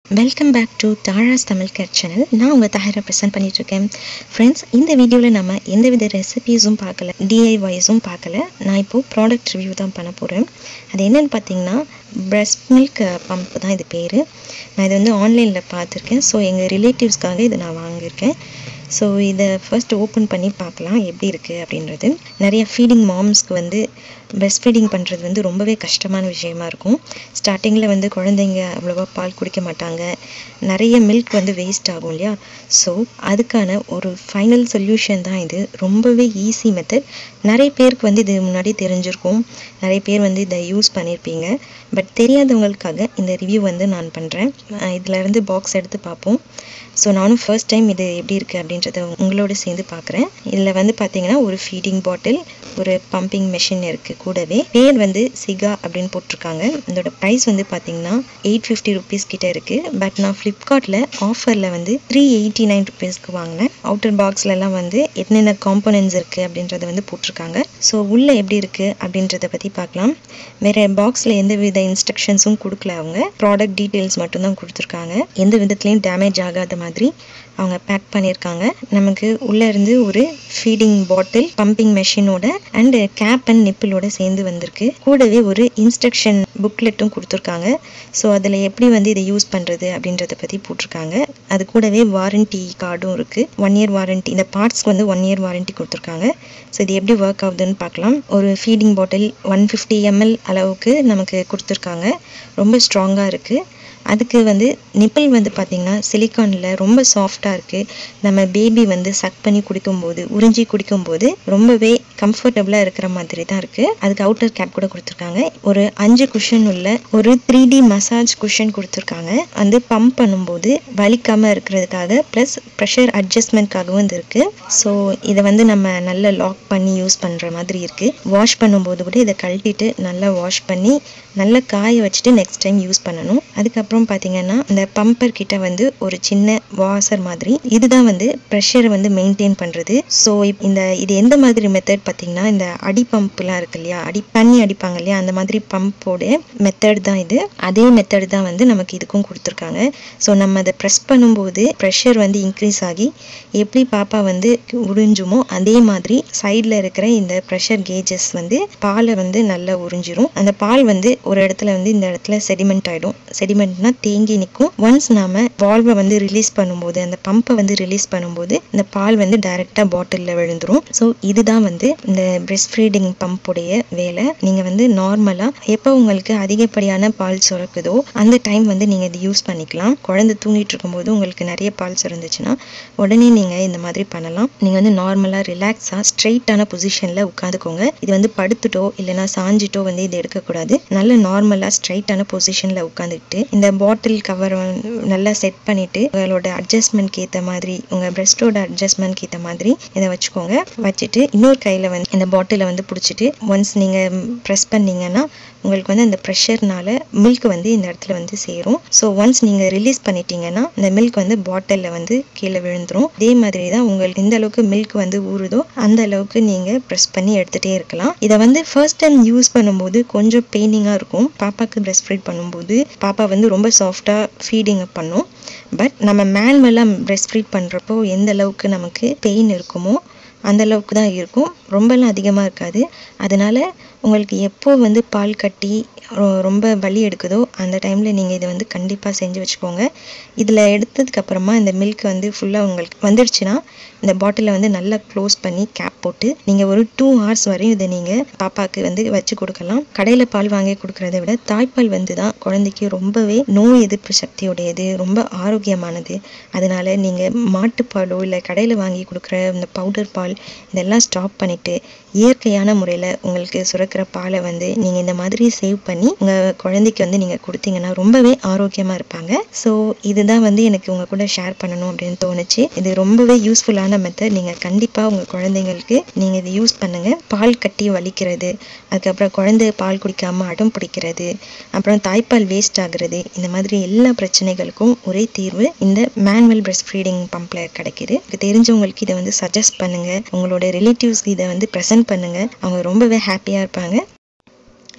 welcome back to Thara's Tamil care channel நான் உங்கள் தாயரை present பண்ணிட்டு இருக்கேன் ஃப்ரெண்ட்ஸ் இந்த வீடியோவில் நம்ம எந்தவித ரெசிபீஸும் பார்க்கல டிஐஒய்ஸும் பார்க்கல நான் இப்போது ப்ராடக்ட் ரிவ்யூ தான் பண்ண போகிறேன் அது என்னென்னு பார்த்தீங்கன்னா பிரஸ்ட் மில்க் பம்ப் தான் இது பேர் நான் இது வந்து ஆன்லைனில் பார்த்துருக்கேன் ஸோ எங்கள் ரிலேட்டிவ்ஸ்க்காக இதை நான் வாங்கியிருக்கேன் ஸோ இதை ஃபர்ஸ்ட் ஓப்பன் பண்ணி பார்க்கலாம் எப்படி இருக்குது அப்படின்றது நிறைய ஃபீடிங் மாம்ஸ்க்கு வந்து breast ஃபீடிங் பண்ணுறது வந்து ரொம்பவே கஷ்டமான விஷயமா இருக்கும் ஸ்டார்டிங்கில் வந்து குழந்தைங்க அவ்வளோவா பால் குடிக்க மாட்டாங்க நிறைய மில்க் வந்து வேஸ்ட் ஆகும் இல்லையா ஸோ அதுக்கான ஒரு ஃபைனல் சொல்யூஷன் தான் இது ரொம்பவே ஈஸி மெத்தட் நிறைய பேருக்கு வந்து இது முன்னாடி தெரிஞ்சிருக்கும் நிறைய பேர் வந்து இதை யூஸ் பண்ணியிருப்பீங்க பட் தெரியாதவங்களுக்காக இந்த ரிவ்யூ வந்து நான் பண்ணுறேன் இதில் இருந்து பாக்ஸ் எடுத்து பார்ப்போம் ஸோ நானும் ஃபர்ஸ்ட் டைம் இது எப்படி இருக்குது அப்படின்றத உங்களோட சேர்ந்து பார்க்குறேன் இதில் வந்து பார்த்தீங்கன்னா ஒரு ஃபீடிங் பாட்டில் ஒரு பம்பிங் மெஷின் இருக்குது கூடவே பேர் வந்து சிகா அப்படின்னு போட்டிருக்காங்க இதோட ப்ரைஸ் வந்து பார்த்தீங்கன்னா எயிட் ஃபிஃப்டி ருபீஸ் கிட்ட இருக்குது பட் நான் ஃப்ளிப்கார்ட்டில் ஆஃபரில் வந்து த்ரீ எயிட்டி நைன் ருபீஸ்க்கு வாங்கினேன் அவுட்டர் பாக்ஸ்லலாம் வந்து என்னென்ன காம்போனன்ட்ஸ் இருக்குது அப்படின்றத வந்து போட்டிருக்காங்க ஸோ உள்ளே எப்படி இருக்குது அப்படின்றத பற்றி பார்க்கலாம் வேறு பாக்ஸில் எந்த வித இன்ஸ்ட்ரக்ஷன்ஸும் கொடுக்கல அவங்க ப்ராடக்ட் டீட்டெயில்ஸ் மட்டும்தான் கொடுத்துருக்காங்க எந்த விதத்துலையும் டேமேஜ் ஆகாத மாதிரி அவங்க பேக் பண்ணியிருக்காங்க நமக்கு உள்ளே இருந்து ஒரு ஃபீடிங் பாட்டில் பம்பிங் மெஷினோட அண்டு கேப் அண்ட் நிப்பிளோட சேர்ந்து வந்திருக்கு கூடவே ஒரு இன்ஸ்ட்ரக்ஷன் புக்லெட்டும் கொடுத்துருக்காங்க ஸோ அதில் எப்படி வந்து இதை யூஸ் பண்ணுறது அப்படின்றத பற்றி போட்டிருக்காங்க அது கூடவே வாரண்டி கார்டும் இருக்குது ஒன் இயர் வாரண்டி இந்த பார்ட்ஸ்க்கு வந்து ஒன் இயர் வாரண்டி கொடுத்துருக்காங்க ஸோ இது எப்படி ஒர்க் ஆகுதுன்னு பார்க்கலாம் ஒரு feeding bottle one fifty ML அளவுக்கு நமக்கு கொடுத்துருக்காங்க ரொம்ப ஸ்ட்ராங்காக இருக்குது அதுக்கு வந்து நிப்பிள் வந்து பார்த்திங்கன்னா சிலிக்கானில் ரொம்ப சாஃப்டாக இருக்குது நம்ம பேபி வந்து சக் பண்ணி குடிக்கும்போது உறிஞ்சி குடிக்கும்போது ரொம்பவே கம்ஃபர்டபுளாக இருக்கிற மாதிரி தான் இருக்குது அதுக்கு அவுட்டர் கேப் கூட கொடுத்துருக்காங்க ஒரு அஞ்சு குஷன் உள்ள ஒரு த்ரீ டி மசாஜ் குஷன் கொடுத்துருக்காங்க வந்து பம்ப் பண்ணும்போது வலிக்காமல் இருக்கிறதுக்காக ப்ளஸ் ப்ரெஷர் அட்ஜஸ்ட்மெண்ட்காகவும் இது இருக்குது ஸோ இதை வந்து நம்ம நல்லா லாக் பண்ணி யூஸ் பண்ணுற மாதிரி இருக்குது வாஷ் பண்ணும்போது கூட இதை கழட்டிட்டு நல்லா வாஷ் பண்ணி நல்லா காய வச்சுட்டு நெக்ஸ்ட் டைம் யூஸ் பண்ணணும் அதுக்கப்புறம் பார்த்தீங்கன்னா இந்த பம்பர் கிட்ட வந்து ஒரு சின்ன வாசர் மாதிரி இதுதான் வந்து ப்ரெஷரை வந்து மெயின்டைன் பண்ணுறது ஸோ இந்த இது எந்த மாதிரி மெத்தட் பார்த்தீங்கன்னா இந்த அடி பம்ப்லாம் இருக்கு இல்லையா அடி பண்ணி அடிப்பாங்க இல்லையா அந்த மாதிரி பம்போட மெத்தட் தான் இது அதே மெத்தட் தான் வந்து நமக்கு இதுக்கும் கொடுத்துருக்காங்க ஸோ நம்ம அதை ப்ரெஸ் பண்ணும்போது ப்ரெஷர் வந்து இன்க்ரீஸ் ஆகி எப்படி பாப்பா வந்து உறிஞ்சுமோ அதே மாதிரி சைடில் இருக்கிற இந்த ப்ரெஷர் கேஜஸ் வந்து பாலை வந்து நல்லா உறிஞ்சிரும் அந்த பால் வந்து ஒரு இடத்துல வந்து இந்த இடத்துல செடிமெண்ட் ஆகிடும் செடிமெண்ட்னா தேங்கி நிற்கும் ஒன்ஸ் நாம வால்வை வந்து ரிலீஸ் பண்ணும்போது அந்த பம்பை வந்து ரிலீஸ் பண்ணும்போது இந்த பால் வந்து டைரெக்டாக பாட்டிலில் விழுந்துரும் ஸோ இதுதான் வந்து இந்த பிரெஸ்ட் ஃபீடிங் பம்புடைய வேலை நீங்கள் வந்து நார்மலாக எப்போ உங்களுக்கு அதிகப்படியான பால் சுரக்குதோ அந்த டைம் வந்து நீங்கள் இது யூஸ் பண்ணிக்கலாம் குழந்தை தூங்கிட்டு இருக்கும்போது உங்களுக்கு நிறைய பால் சுரந்துச்சுன்னா உடனே நீங்கள் இந்த மாதிரி பண்ணலாம் நீங்கள் வந்து நார்மலாக ரிலாக்ஸாக ஸ்ட்ரெயிட்டான பொசிஷனில் உட்காந்துக்கோங்க இது வந்து படுத்துட்டோ இல்லைனா சாஞ்சிட்டோ வந்து இது எடுக்கக்கூடாது நல்ல நார்மலாக ஸ்ட்ரைட்டான பொசிஷனில் உட்காந்துக்கிட்டு இந்த பாட்டில் கவர் நல்லா செட் பண்ணிவிட்டு உங்களோட அட்ஜஸ்ட்மெண்ட்க்கு ஏற்ற மாதிரி உங்கள் பிரெஸ்டோட அட்ஜஸ்ட்மெண்ட்க்கு ஏற்ற மாதிரி இதை வச்சுக்கோங்க வச்சுட்டு இன்னொரு கையில் வந்து இந்த பாட்டிலை வந்து பிடிச்சிட்டு ஒன்ஸ் நீங்கள் ப்ரெஸ் பண்ணீங்கன்னா உங்களுக்கு வந்து அந்த ப்ரெஷர்னால மில்க் வந்து இந்த இடத்துல வந்து சேரும் ஸோ ஒன்ஸ் நீங்கள் ரிலீஸ் பண்ணிட்டீங்கன்னா இந்த மில்க் வந்து பாட்டிலில் வந்து கீழே விழுந்துரும் இதே மாதிரி தான் உங்களுக்கு எந்த அளவுக்கு மில்க் வந்து ஊறுதோ அந்த அளவுக்கு நீங்கள் ப்ரெஸ் பண்ணி எடுத்துகிட்டே இருக்கலாம் இதை வந்து ஃபர்ஸ்ட் டைம் யூஸ் பண்ணும்போது கொஞ்சம் பெயினிங்காக இருக்கும் பாப்பாவுக்கு பிரெஸ்ட் ஃபீட் பண்ணும்போது பாப்பா வந்து ரொம்ப சாஃப்டாக ஃபீடிங் பண்ணும் பட் நம்ம மேனுவலாக பிரெஸ்ட் ஃபீட் பண்ணுறப்போ எந்த அளவுக்கு நமக்கு பெயின் இருக்குமோ அந்த அளவுக்கு தான் இருக்கும் ரொம்பலாம் அதிகமாக இருக்காது அதனால் உங்களுக்கு எப்போ வந்து பால் கட்டி ரொம்ப வலி எடுக்குதோ அந்த டைமில் நீங்கள் இதை வந்து கண்டிப்பாக செஞ்சு வச்சுக்கோங்க இதில் எடுத்ததுக்கப்புறமா இந்த மில்க் வந்து ஃபுல்லாக உங்களுக்கு வந்துடுச்சுன்னா இந்த பாட்டிலை வந்து நல்லா க்ளோஸ் பண்ணி கேப் போட்டு நீங்கள் ஒரு டூ ஹவர்ஸ் வரையும் இதை நீங்கள் பாப்பாவுக்கு வந்து வச்சு கொடுக்கலாம் கடையில் பால் வாங்கி கொடுக்குறத விட தாய்ப்பால் வந்து தான் குழந்தைக்கு ரொம்பவே நோய் எதிர்ப்பு சக்தியுடையது ரொம்ப ஆரோக்கியமானது அதனால் நீங்கள் மாட்டுப்பாலோ இல்லை கடையில் வாங்கி கொடுக்குற இந்த பவுடர் பால் இதெல்லாம் ஸ்டாப் பண்ணிவிட்டு இயற்கையான முறையில் உங்களுக்கு சுரக்கிற பாலை வந்து நீங்கள் இந்த மாதிரி சேவ் பண்ணி உங்கள் குழந்தைக்கு வந்து நீங்கள் கொடுத்தீங்கன்னா ரொம்பவே ஆரோக்கியமாக இருப்பாங்க ஸோ இதுதான் வந்து எனக்கு உங்கள் கூட ஷேர் பண்ணணும் அப்படின்னு தோணுச்சு இது ரொம்பவே யூஸ்ஃபுல்லான மெத்தட் நீங்கள் கண்டிப்பாக உங்கள் குழந்தைங்களுக்கு நீங்கள் இதை யூஸ் பண்ணுங்கள் பால் கட்டி வலிக்கிறது அதுக்கப்புறம் குழந்தை பால் குடிக்காமல் அடம் பிடிக்கிறது அப்புறம் தாய்ப்பால் வேஸ்ட் ஆகுறது இந்த மாதிரி எல்லா பிரச்சனைகளுக்கும் ஒரே தீர்வு இந்த மேனுவல் பிரெஸ்ட் ஃபீடிங் பம்பில் கிடைக்குது தெரிஞ்சவங்களுக்கு இதை வந்து சஜஸ்ட் பண்ணுங்கள் உங்களோட ரிலேட்டிவ்ஸ்க்கு இதை வந்து ப்ரெசென்ட் பண்ணுங்கள் அவங்க ரொம்பவே ஹாப்பியாக இருப்பாங்க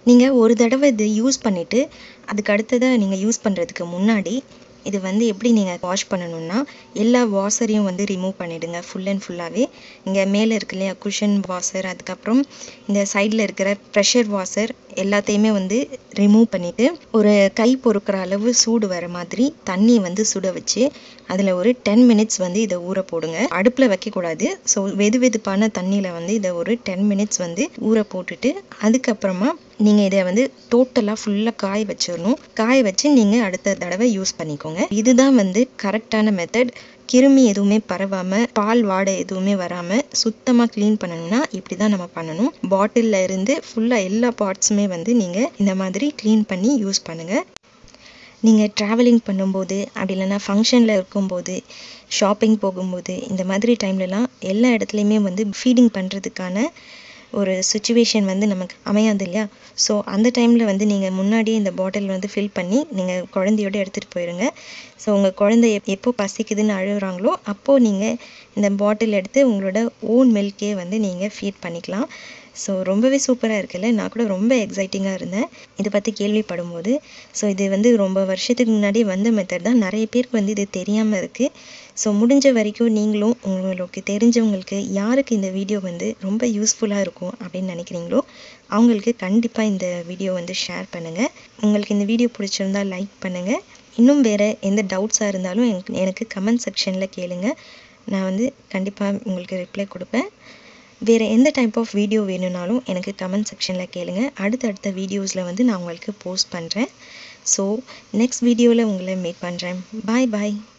நீங்கள் ஒரு தடவை இதை யூஸ் பண்ணிவிட்டு அதுக்கு அடுத்ததாக நீங்கள் யூஸ் பண்ணுறதுக்கு முன்னாடி இது வந்து எப்படி நீங்கள் வாஷ் பண்ணணும்னா எல்லா வாஷரையும் வந்து ரிமூவ் பண்ணிவிடுங்க ஃபுல் அண்ட் ஃபுல்லாகவே இங்கே மேலே இருக்கு இல்லையா குஷன் வாஷர் அதுக்கப்புறம் இந்த சைடில் இருக்கிற ப்ரெஷர் வாஷர் எல்லாத்தையுமே வந்து ரிமூவ் பண்ணிவிட்டு ஒரு கை பொறுக்கிற அளவு சூடு வர மாதிரி தண்ணி வந்து சுட வச்சு அதில் ஒரு டென் மினிட்ஸ் வந்து இதை ஊற போடுங்க அடுப்பில் வைக்கக்கூடாது ஸோ வெது வெதுப்பான தண்ணியில் வந்து இதை ஒரு டென் மினிட்ஸ் வந்து ஊற போட்டுட்டு அதுக்கப்புறமா நீங்கள் இதை வந்து டோட்டலாக ஃபுல்லாக காய வச்சிடணும் காய வச்சு நீங்கள் அடுத்த தடவை யூஸ் பண்ணிக்கோங்க இதுதான் வந்து கரெக்டான மெத்தட் கிருமி எதுவுமே பரவாமல் பால் வாடை எதுவுமே வராமல் சுத்தமாக க்ளீன் பண்ணணும்னா இப்படி தான் நம்ம பண்ணணும் பாட்டிலில் இருந்து ஃபுல்லாக எல்லா பார்ட்ஸுமே வந்து நீங்கள் இந்த மாதிரி க்ளீன் பண்ணி யூஸ் பண்ணுங்கள் நீங்கள் ட்ராவலிங் பண்ணும்போது அப்படி இல்லைன்னா ஃபங்க்ஷனில் இருக்கும்போது ஷாப்பிங் போகும்போது இந்த மாதிரி டைம்லலாம் எல்லா இடத்துலையுமே வந்து ஃபீடிங் பண்ணுறதுக்கான ஒரு சுச்சுவேஷன் வந்து நமக்கு அமையாது இல்லையா ஸோ அந்த டைமில் வந்து நீங்கள் முன்னாடியே இந்த பாட்டில் வந்து ஃபில் பண்ணி நீங்கள் குழந்தையோட எடுத்துகிட்டு போயிடுங்க ஸோ உங்கள் குழந்தை எப்போ பசிக்குதுன்னு அழுகுறாங்களோ அப்போது நீங்கள் இந்த பாட்டில் எடுத்து உங்களோட ஓன் மில்கே வந்து நீங்கள் ஃபீட் பண்ணிக்கலாம் ஸோ ரொம்பவே சூப்பராக இருக்குல்ல நான் கூட ரொம்ப எக்ஸைட்டிங்காக இருந்தேன் இதை பற்றி கேள்விப்படும் ஸோ இது வந்து ரொம்ப வருஷத்துக்கு முன்னாடி வந்த மெத்தட் தான் நிறைய பேருக்கு வந்து இது தெரியாமல் இருக்குது ஸோ முடிஞ்ச வரைக்கும் நீங்களும் உங்களுக்கு தெரிஞ்சவங்களுக்கு யாருக்கு இந்த வீடியோ வந்து ரொம்ப யூஸ்ஃபுல்லாக இருக்கும் அப்படின்னு நினைக்கிறீங்களோ அவங்களுக்கு கண்டிப்பாக இந்த வீடியோ வந்து ஷேர் பண்ணுங்கள் உங்களுக்கு இந்த வீடியோ பிடிச்சிருந்தா லைக் பண்ணுங்கள் இன்னும் வேறு எந்த டவுட்ஸாக இருந்தாலும் எனக்கு எனக்கு கமெண்ட் செக்ஷனில் கேளுங்க நான் வந்து கண்டிப்பாக உங்களுக்கு ரிப்ளை கொடுப்பேன் வேறு எந்த டைப் ஆஃப் வீடியோ வேணும்னாலும் எனக்கு கமெண்ட் செக்ஷனில் கேளுங்க அடுத்தடுத்த வீடியோஸில் வந்து நான் உங்களுக்கு போஸ்ட் பண்ணுறேன் ஸோ நெக்ஸ்ட் வீடியோவில் உங்களை மீட் பண்ணுறேன் பாய் பாய்